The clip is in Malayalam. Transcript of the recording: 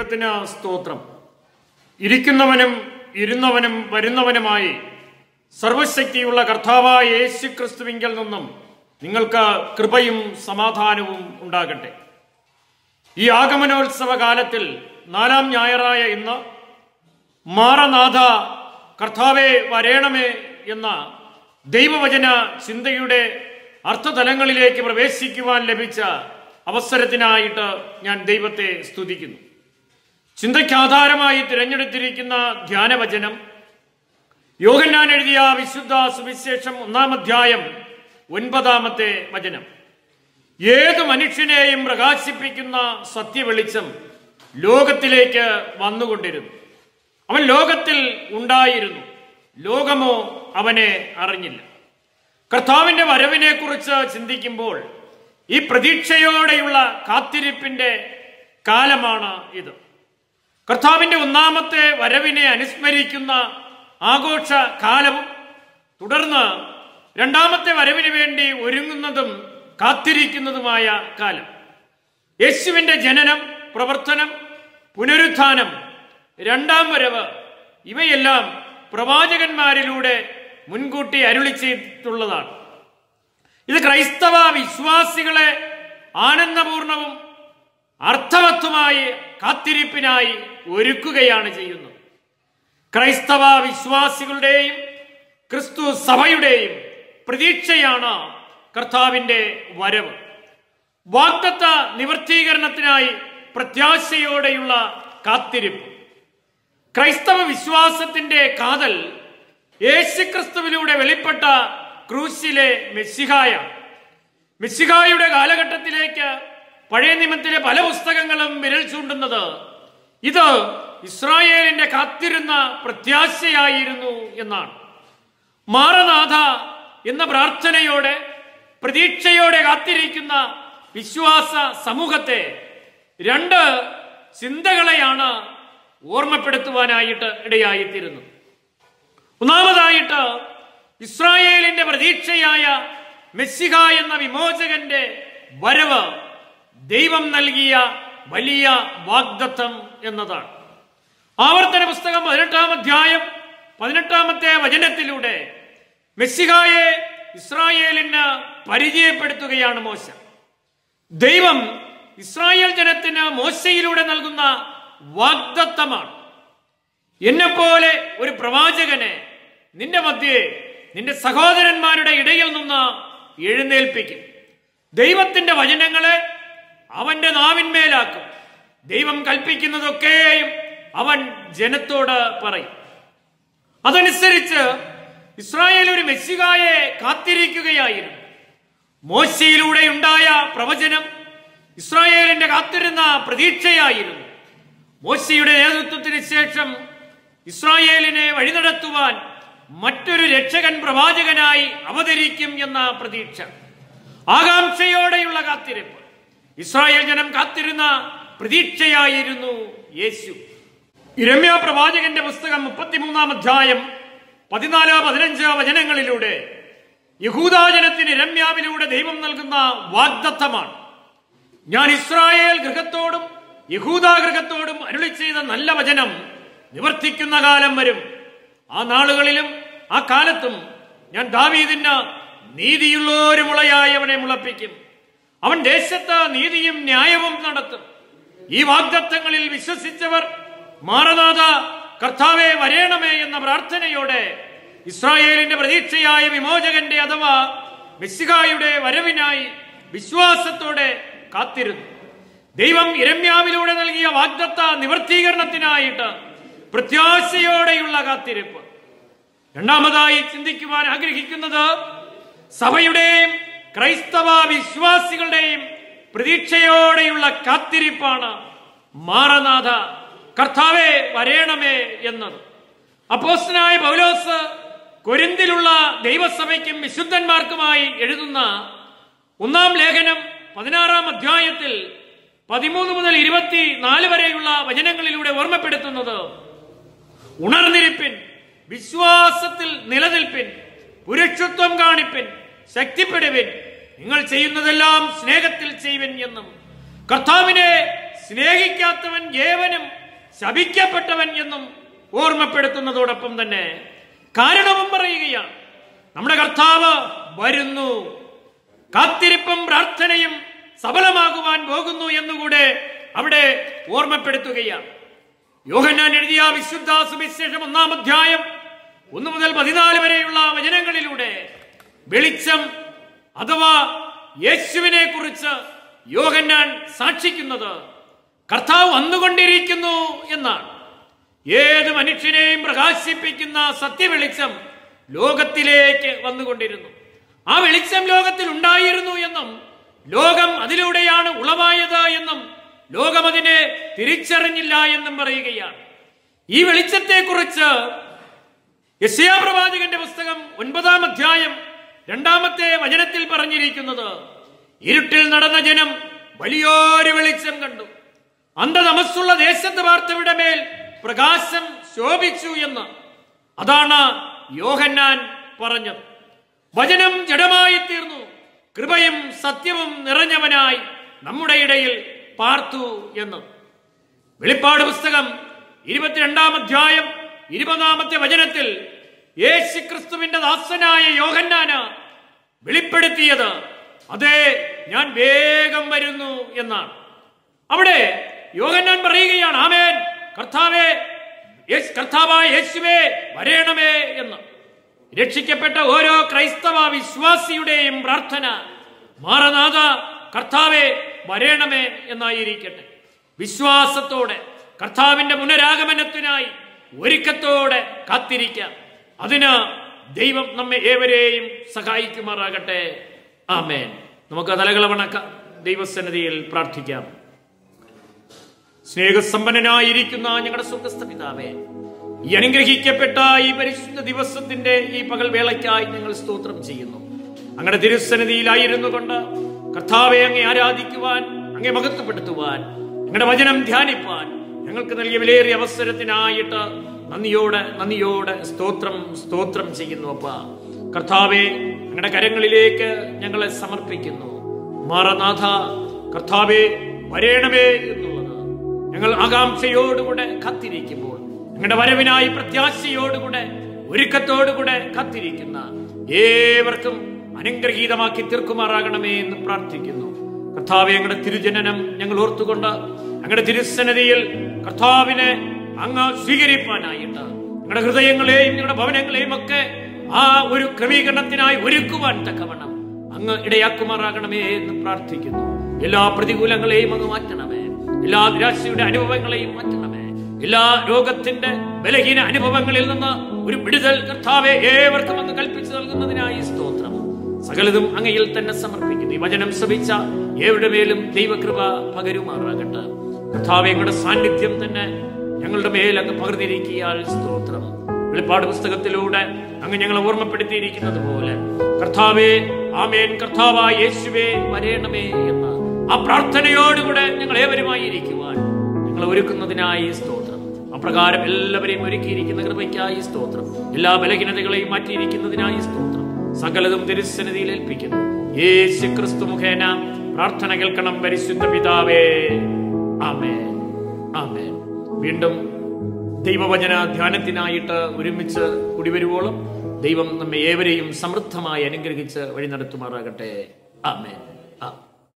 ദൈവത്തിന് സ്തോത്രം ഇരിക്കുന്നവനും ഇരുന്നവനും വരുന്നവനുമായി സർവശക്തിയുള്ള കർത്താവായ യേശു ക്രിസ്തുവിങ്കിൽ നിന്നും നിങ്ങൾക്ക് കൃപയും സമാധാനവും ഉണ്ടാകട്ടെ ഈ ആഗമനോത്സവ കാലത്തിൽ നാലാം ഞായറായ ഇന്ന് മാറനാഥ കർത്താവെ വരേണമേ എന്ന ദൈവവചന ചിന്തയുടെ അർത്ഥതലങ്ങളിലേക്ക് പ്രവേശിക്കുവാൻ ലഭിച്ച അവസരത്തിനായിട്ട് ഞാൻ ദൈവത്തെ സ്തുതിക്കുന്നു ചിന്തയ്ക്ക് ആധാരമായി തിരഞ്ഞെടുത്തിരിക്കുന്ന ധ്യാനവചനം യോഹന്നാൻ എഴുതിയ വിശുദ്ധ സുവിശേഷം ഒന്നാം അധ്യായം ഒൻപതാമത്തെ വചനം ഏത് മനുഷ്യനെയും പ്രകാശിപ്പിക്കുന്ന സത്യവെളിച്ചം ലോകത്തിലേക്ക് വന്നുകൊണ്ടിരുന്നു അവൻ ലോകത്തിൽ ഉണ്ടായിരുന്നു ലോകമോ അവനെ അറിഞ്ഞില്ല കർത്താവിന്റെ വരവിനെ കുറിച്ച് ചിന്തിക്കുമ്പോൾ ഈ പ്രതീക്ഷയോടെയുള്ള കാത്തിരിപ്പിന്റെ കാലമാണ് ഇത് കർത്താവിന്റെ ഒന്നാമത്തെ വരവിനെ അനുസ്മരിക്കുന്ന ആഘോഷ കാലവും തുടർന്ന് രണ്ടാമത്തെ വരവിന് വേണ്ടി ഒരുങ്ങുന്നതും കാത്തിരിക്കുന്നതുമായ കാലം യേശുവിന്റെ ജനനം പ്രവർത്തനം പുനരുത്ഥാനം രണ്ടാം വരവ് ഇവയെല്ലാം പ്രവാചകന്മാരിലൂടെ മുൻകൂട്ടി അരുളി ചെയ്തിട്ടുള്ളതാണ് ഇത് ക്രൈസ്തവ വിശ്വാസികളെ ആനന്ദപൂർണവും അർത്ഥവത്വമായി കാത്തിരിപ്പിനായി ഒരുക്കുകയാണ് ചെയ്യുന്നത് ക്രൈസ്തവ വിശ്വാസികളുടെയും ക്രിസ്തു സഭയുടെയും പ്രതീക്ഷയാണ് കർത്താവിന്റെ വരവ് വാഗ്ദത്ത നിവർത്തീകരണത്തിനായി പ്രത്യാശയോടെയുള്ള കാത്തിരിപ്പ് ക്രൈസ്തവ വിശ്വാസത്തിന്റെ കാതൽ യേശുക്രിസ്തുവിലൂടെ വെളിപ്പെട്ട ക്രൂശിലെ മെസ്സിഹായ മെസ്സിഹായുടെ കാലഘട്ടത്തിലേക്ക് പഴയ നിയമത്തിലെ പല പുസ്തകങ്ങളും വിരൽ ചൂണ്ടുന്നത് ഇത് ഇസ്രായേലിന്റെ കാത്തിരുന്ന പ്രത്യാശയായിരുന്നു എന്നാണ് മാറനാഥ എന്ന പ്രാർത്ഥനയോടെ പ്രതീക്ഷയോടെ കാത്തിരിക്കുന്ന വിശ്വാസ സമൂഹത്തെ രണ്ട് ചിന്തകളെയാണ് ഓർമ്മപ്പെടുത്തുവാനായിട്ട് ഇടയായിത്തീരുന്നത് ഒന്നാമതായിട്ട് ഇസ്രായേലിന്റെ പ്രതീക്ഷയായ മെസ്സിഹ എന്ന വിമോചകന്റെ വരവ് ദൈവം നൽകിയ വലിയ വാഗ്ദത്തം എന്നതാണ് ആവർത്തന പുസ്തകം പതിനെട്ടാം അധ്യായം പതിനെട്ടാമത്തെ വചനത്തിലൂടെ മെസ്സിഹായെ ഇസ്രായേലിന് പരിചയപ്പെടുത്തുകയാണ് മോശ ദൈവം ഇസ്രായേൽ ജനത്തിന് മോശയിലൂടെ നൽകുന്ന വാഗ്ദത്തമാണ് എന്നെപ്പോലെ ഒരു പ്രവാചകനെ നിന്റെ മധ്യേ നിന്റെ സഹോദരന്മാരുടെ ഇടയിൽ നിന്ന് എഴുന്നേൽപ്പിക്കും ദൈവത്തിന്റെ വചനങ്ങളെ അവന്റെ നാവിന്മേലാക്കും ദൈവം കൽപ്പിക്കുന്നതൊക്കെയും അവൻ ജനത്തോട് പറയും അതനുസരിച്ച് ഇസ്രായേൽ ഒരു മെസ്സികായെ കാത്തിരിക്കുകയായിരുന്നു മോശയിലൂടെ ഉണ്ടായ പ്രവചനം ഇസ്രായേലിന്റെ കാത്തിരുന്ന പ്രതീക്ഷയായിരുന്നു മോശയുടെ നേതൃത്വത്തിന് ശേഷം ഇസ്രായേലിനെ വഴിനടത്തുവാൻ മറ്റൊരു രക്ഷകൻ പ്രവാചകനായി അവതരിക്കും എന്ന പ്രതീക്ഷ ആകാംക്ഷയോടെയുള്ള കാത്തിരിപ്പ് ഇസ്രായേൽ ജനം കാത്തിരുന്ന പ്രതീക്ഷയായിരുന്നു യേശു ഇരമ്യ പ്രവാചകന്റെ പുസ്തകം മുപ്പത്തിമൂന്നാം അധ്യായം പതിനാല് പതിനഞ്ച് വചനങ്ങളിലൂടെ യഹൂദാജനത്തിന് ഇരമ്യാവിലൂടെ ദൈവം നൽകുന്ന വാഗ്ദത്തമാണ് ഞാൻ ഇസ്രായേൽ ഗൃഹത്തോടും യഹൂദാ ഗൃഹത്തോടും അരുളി ചെയ്ത നല്ല വചനം നിവർത്തിക്കുന്ന കാലം വരും ആ നാളുകളിലും ആ കാലത്തും ഞാൻ ദാവീദിന് നീതിയുള്ള ഒരു മുളയായി അവനെ മുളപ്പിക്കും അവൻ ദേശത്ത് നീതിയും ന്യായവും നടത്തും ഈ വാഗ്ദത്തങ്ങളിൽ വിശ്വസിച്ചവർ മാറനാഥ കർത്താവെ വരേണമേ എന്ന പ്രാർത്ഥനയോടെ ഇസ്രായേലിന്റെ പ്രതീക്ഷയായ വിമോചകന്റെ അഥവാ മെസ്സിഹായുടെ വരവിനായി വിശ്വാസത്തോടെ കാത്തിരുന്നു ദൈവം ഇരമ്യാവിലൂടെ നൽകിയ വാഗ്ദത്ത നിവർത്തീകരണത്തിനായിട്ട് പ്രത്യാശയോടെയുള്ള കാത്തിരിപ്പ് രണ്ടാമതായി ചിന്തിക്കുവാൻ ആഗ്രഹിക്കുന്നത് സഭയുടെയും ക്രൈസ്തവ വിശ്വാസികളുടെയും പ്രതീക്ഷയോടെയുള്ള കാത്തിരിപ്പാണ് മാറനാഥ കർത്താവെ വരേണമേ എന്നത് അപ്പോസ്തനായ പൗലോസ് കൊരിന്തിലുള്ള ദൈവസഭയ്ക്കും വിശുദ്ധന്മാർക്കുമായി എഴുതുന്ന ഒന്നാം ലേഖനം പതിനാറാം അധ്യായത്തിൽ പതിമൂന്ന് മുതൽ ഇരുപത്തി നാല് വരെയുള്ള വചനങ്ങളിലൂടെ ഓർമ്മപ്പെടുത്തുന്നത് ഉണർന്നിരിപ്പിൻ വിശ്വാസത്തിൽ നിലനിൽപ്പിൻ പുരുഷത്വം കാണിപ്പിൻ ശക്തിപ്പെടുവിൻ നിങ്ങൾ ചെയ്യുന്നതെല്ലാം സ്നേഹത്തിൽ ചെയ്യുവിൻ എന്നും കർത്താവിനെ സ്നേഹിക്കാത്തവൻ ഏവനും ശപിക്കപ്പെട്ടവൻ എന്നും ഓർമ്മപ്പെടുത്തുന്നതോടൊപ്പം തന്നെ കാരണവും പറയുകയാണ് നമ്മുടെ കർത്താവ് വരുന്നു കാത്തിരിപ്പും പ്രാർത്ഥനയും സഫലമാകുവാൻ പോകുന്നു എന്നുകൂടെ അവിടെ ഓർമ്മപ്പെടുത്തുകയാണ് യോഹന്നാൻ എഴുതിയ വിശുദ്ധ സുവിശേഷം ഒന്നാം അധ്യായം ഒന്ന് മുതൽ പതിനാല് വരെയുള്ള വചനങ്ങളിലൂടെ വെളിച്ചം അഥവാ യേശുവിനെ കുറിച്ച് യോഹന്നാൻ സാക്ഷിക്കുന്നത് കർത്താവ് വന്നുകൊണ്ടിരിക്കുന്നു എന്നാണ് ഏത് മനുഷ്യനെയും പ്രകാശിപ്പിക്കുന്ന സത്യവെളിച്ചം ലോകത്തിലേക്ക് വന്നുകൊണ്ടിരുന്നു ആ വെളിച്ചം ലോകത്തിൽ ഉണ്ടായിരുന്നു എന്നും ലോകം അതിലൂടെയാണ് ഉളവായത് എന്നും ലോകം അതിനെ തിരിച്ചറിഞ്ഞില്ല എന്നും പറയുകയാണ് ഈ വെളിച്ചത്തെക്കുറിച്ച് യശയാ പ്രവാചകന്റെ പുസ്തകം ഒൻപതാം അധ്യായം രണ്ടാമത്തെ വചനത്തിൽ പറഞ്ഞിരിക്കുന്നത് ഇരുട്ടിൽ നടന്ന ജനം വലിയൊരു വെളിച്ചം കണ്ടു അന്ധതമസ്സുള്ള ദേശത്ത് വാർത്തയുടെ മേൽ പ്രകാശം ശോഭിച്ചു എന്ന് അതാണ് യോഹന്നാൻ പറഞ്ഞത് വചനം ജഡമായി തീർന്നു കൃപയും സത്യവും നിറഞ്ഞവനായി നമ്മുടെ ഇടയിൽ പാർത്തു എന്ന് വെളിപ്പാട് പുസ്തകം ഇരുപത്തിരണ്ടാം അധ്യായം ഇരുപതാമത്തെ വചനത്തിൽ യേശു ക്രിസ്തുവിന്റെ ദാസനായ യോഹന്നാന് വെളിപ്പെടുത്തിയത് അതെ ഞാൻ വേഗം വരുന്നു എന്നാണ് അവിടെ യോഹന്നാൻ പറയുകയാണ് ആമേൻ കർത്താവേ യേശ്- കർത്താവായ യേശുവേ വരേണമേ എന്ന് രക്ഷിക്കപ്പെട്ട ഓരോ ക്രൈസ്തവ വിശ്വാസിയുടെയും പ്രാർത്ഥന മാറനാഥ കർത്താവെ വരേണമേ എന്നായിരിക്കട്ടെ വിശ്വാസത്തോടെ കർത്താവിന്റെ പുനരാഗമനത്തിനായി ഒരുക്കത്തോടെ കാത്തിരിക്കാം അതിന് ദൈവം നമ്മെ ഏവരെയും സഹായിക്കുമാറാകട്ടെ ആമേൻ നമുക്ക് തലകള വണക്കാം ദൈവസന്നിധിയിൽ പ്രാർത്ഥിക്കാം സ്നേഹസമ്പന്നനായിരിക്കുന്ന ഞങ്ങളുടെ സ്വർഗസ്ഥ പിതാവേ ഈ അനുഗ്രഹിക്കപ്പെട്ട ഈ പരിശുദ്ധ ദിവസത്തിന്റെ ഈ പകൽ വേളയ്ക്കായി ഞങ്ങൾ സ്തോത്രം ചെയ്യുന്നു അങ്ങയുടെ തിരുസന്നിധിയിലായിരുന്നു കൊണ്ട് കർത്താവെ അങ്ങേ ആരാധിക്കുവാൻ അങ്ങേ മഹത്വപ്പെടുത്തുവാൻ അങ്ങയുടെ വചനം ധ്യാനിപ്പാൻ ഞങ്ങൾക്ക് നൽകിയ വിലയേറിയ അവസരത്തിനായിട്ട് നന്ദിയോടെ നന്ദിയോടെ സ്തോത്രം സ്തോത്രം ചെയ്യുന്നു അപ്പ കർത്താവെ അങ്ങയുടെ കരങ്ങളിലേക്ക് ഞങ്ങളെ സമർപ്പിക്കുന്നു മാറനാഥ കർത്താവെ വരേണമേ എന്നുള്ളത് ഞങ്ങൾ ആകാംക്ഷയോടുകൂടെ കാത്തിരിക്കുമ്പോൾ ഞങ്ങളുടെ വരവിനായി പ്രത്യാശയോടുകൂടെ ഒരുക്കത്തോടുകൂടെ കാത്തിരിക്കുന്ന ഏവർക്കും അനുഗ്രഹീതമാക്കി തീർക്കുമാറാകണമേ എന്ന് പ്രാർത്ഥിക്കുന്നു കർത്താവെ ഞങ്ങളുടെ തിരുജനനം ഞങ്ങൾ ഓർത്തുകൊണ്ട് ഞങ്ങളുടെ തിരുസന്നതിയിൽ കർത്താവിനെ അങ്ങ് സ്വീകരിപ്പാനായിട്ട് ഞങ്ങളുടെ ഹൃദയങ്ങളെയും ഞങ്ങളുടെ ഭവനങ്ങളെയും ഒക്കെ ആ ഒരു ക്രമീകരണത്തിനായി ഒരുക്കുവാൻ തക്കവണ്ണം അങ്ങ് ഇടയാക്കുമാറാകണമേ എന്ന് പ്രാർത്ഥിക്കുന്നു എല്ലാ പ്രതികൂലങ്ങളെയും അങ്ങ് മാറ്റണമേ എല്ലാ നിരാശയുടെ അനുഭവങ്ങളെയും മാറ്റണമേ എല്ലാ രോഗത്തിന്റെ ബലഹീന അനുഭവങ്ങളിൽ നിന്ന് ഒരു വിടുതൽ കർത്താവെ ഏവർക്കും അങ്ങ് കൽപ്പിച്ചു നൽകുന്നതിനായി സ്തോത്രം സകലതും അങ്ങയിൽ തന്നെ സമർപ്പിക്കുന്നു ഈ വചനം ശ്രമിച്ച ഏവരുടെ മേലും ദൈവകൃപ പകരുമാറാകട്ടെ കർത്താവെ ഞങ്ങളുടെ സാന്നിധ്യം തന്നെ ഞങ്ങളുടെ മേൽ അങ്ങ് പകർന്നിരിക്കിയാൽ സ്തോത്രം വെളിപ്പാട് പുസ്തകത്തിലൂടെ അങ്ങ് ഞങ്ങളെ ഓർമ്മപ്പെടുത്തിയിരിക്കുന്നത് പോലെ കർത്താവേ ആമേൻ കർത്താവായ യേശുവേ വരേണമേ എന്ന് ആ പ്രാർത്ഥനയോടുകൂടെ ഞങ്ങൾ ഏവരുമായി ഇരിക്കുവാൻ ഞങ്ങളെ ഒരുക്കുന്നതിനായി സ്തോത്രം അപ്രകാരം എല്ലാവരെയും ഒരുക്കിയിരിക്കുന്ന കൃപയ്ക്കായി സ്തോത്രം എല്ലാ ബലഹീനതകളെയും മാറ്റിയിരിക്കുന്നതിനായി സ്തോത്രം സകലതും തിരുസന്നിധിയിൽ ഏൽപ്പിക്കുന്നു യേശു ക്രിസ്തു മുഖേന പ്രാർത്ഥന കേൾക്കണം പരിശുദ്ധ പിതാവേ ആമേൻ ആമേൻ വീണ്ടും ദൈവവചന ധ്യാനത്തിനായിട്ട് ഒരുമിച്ച് കുടിവരുവോളം ദൈവം നമ്മെ ഏവരെയും സമൃദ്ധമായി അനുഗ്രഹിച്ച് വഴി നടത്തുമാറാകട്ടെ ആമേൻ ആ